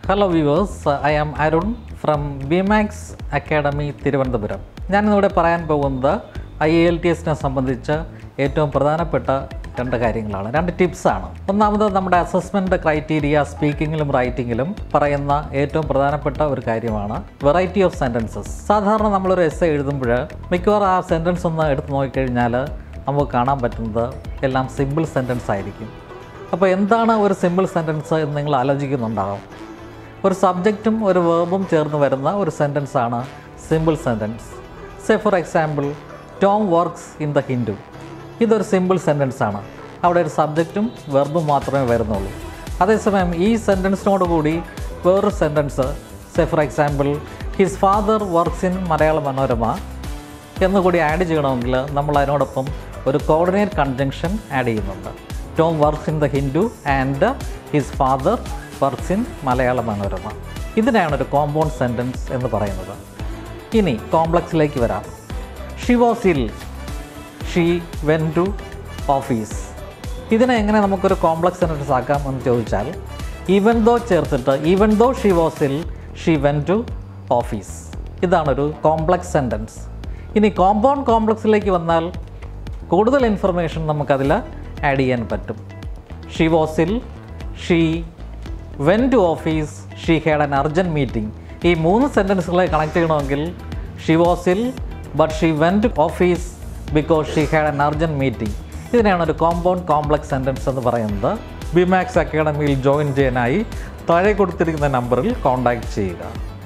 hello viewers I am Arun from Bimax academy Thiruvananthapuram ഞാനിന്നിവിടെ പറയാൻ പോകുന്നത് ഐ എൽ ടി എസിനെ സംബന്ധിച്ച് ഏറ്റവും പ്രധാനപ്പെട്ട രണ്ട് കാര്യങ്ങളാണ് രണ്ട് ടിപ്സാണ് ഒന്നാമത് നമ്മുടെ അസസ്മെൻറ്റ് ക്രൈറ്റീരിയ സ്പീക്കിങ്ങിലും റൈറ്റിങ്ങിലും പറയുന്ന ഏറ്റവും പ്രധാനപ്പെട്ട ഒരു കാര്യമാണ് വെറൈറ്റി ഓഫ് സെൻറ്റൻസസ് സാധാരണ നമ്മളൊരു എസ് എഴുതുമ്പോൾ മിക്കവാറും ആ സെൻറ്റൻസ് ഒന്ന് എടുത്ത് നോക്കിക്കഴിഞ്ഞാൽ നമുക്ക് കാണാൻ പറ്റുന്നത് എല്ലാം സിമ്പിൾ സെൻറ്റൻസ് ആയിരിക്കും അപ്പോൾ എന്താണ് ഒരു സിമ്പിൾ സെൻറ്റൻസ് എന്ന് നിങ്ങൾ ആലോചിക്കുന്നുണ്ടാകും ഒരു സബ്ജക്റ്റും ഒരു വേർബും ചേർന്ന് വരുന്ന ഒരു സെൻറ്റൻസ് ആണ് simple sentence say for example Tom works in the Hindu ഇതൊരു സിമ്പിൾ സെൻറ്റൻസ് ആണ് അവിടെ ഒരു സബ്ജക്റ്റും വെർബും മാത്രമേ വരുന്നുള്ളൂ അതേസമയം ഈ സെൻറ്റൻസിനോട് കൂടി വേറൊരു sentence say for example his father works in Malayala Manorama എന്നുകൂടി ആഡ് ചെയ്യണമെങ്കിൽ നമ്മൾ അതിനോടൊപ്പം ഒരു കോർഡിനേറ്റ് കൺജങ്ഷൻ ആഡ് ചെയ്യുന്നുണ്ട് Tom works in the Hindu and his father works in Malayala Manorama ഇതിനെയാണ് ഒരു കോമ്പൗണ്ട് സെൻറ്റൻസ് എന്ന് പറയുന്നത് ഇനി കോംപ്ലക്സിലേക്ക് വരാം she was ill she went to office ഇതിനെ എങ്ങനെ നമുക്കൊരു കോംപ്ലക്സ് സെൻറ്റൻസ് ആക്കാം എന്ന് ചോദിച്ചാൽ ഈവൻ ദോ ചേർത്തിട്ട് even though she was ill she went to office ഇതാണൊരു കോംപ്ലക്സ് സെൻറ്റൻസ് ഇനി കോമ്പൗണ്ട് കോംപ്ലക്സിലേക്ക് വന്നാൽ കൂടുതൽ ഇൻഫർമേഷൻ നമുക്കതിൽ ആഡ് ചെയ്യാൻ പറ്റും she was ill she went to office she had an urgent meeting ഈ മൂന്ന് സെൻറ്റൻസുകളെ കണക്ട് ചെയ്യണമെങ്കിൽ she was ill but she went to office because she had an urgent meeting ഇതിനെയാണ് ഒരു കോമ്പൗണ്ട് കോംപ്ലക്സ് സെൻറ്റൻസ് എന്ന് പറയുന്നത് ബിമാക്സ് അക്കാഡമിയിൽ ജോയിൻ ചെയ്യാനായി താഴെ കൊടുത്തിരിക്കുന്ന നമ്പറിൽ കോൺടാക്റ്റ് ചെയ്യുക